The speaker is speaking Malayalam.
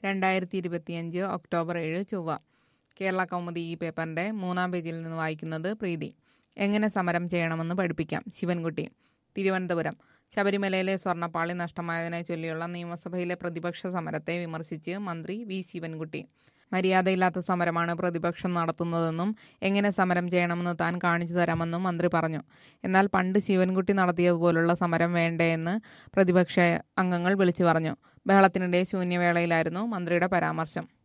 രണ്ടായിരത്തി ഇരുപത്തിയഞ്ച് ഒക്ടോബർ ഏഴ് ചൊവ്വ കേരള കൗമുദി ഈ പേപ്പറിൻ്റെ മൂന്നാം പേജിൽ നിന്ന് വായിക്കുന്നത് പ്രീതി എങ്ങനെ സമരം ചെയ്യണമെന്ന് പഠിപ്പിക്കാം ശിവൻകുട്ടി തിരുവനന്തപുരം ശബരിമലയിലെ സ്വർണ്ണപ്പാളി നഷ്ടമായതിനെ ചൊല്ലിയുള്ള നിയമസഭയിലെ പ്രതിപക്ഷ സമരത്തെ വിമർശിച്ച് മന്ത്രി വി ശിവൻകുട്ടി മര്യാദയില്ലാത്ത സമരമാണ് പ്രതിപക്ഷം നടത്തുന്നതെന്നും എങ്ങനെ സമരം ചെയ്യണമെന്ന് താൻ കാണിച്ചു തരാമെന്നും മന്ത്രി പറഞ്ഞു എന്നാൽ പണ്ട് ശിവൻകുട്ടി നടത്തിയതുപോലുള്ള സമരം വേണ്ടേയെന്ന് പ്രതിപക്ഷ അംഗങ്ങൾ വിളിച്ചു പറഞ്ഞു ബഹളത്തിനിടെ ശൂന്യവേളയിലായിരുന്നു മന്ത്രിയുടെ പരാമർശം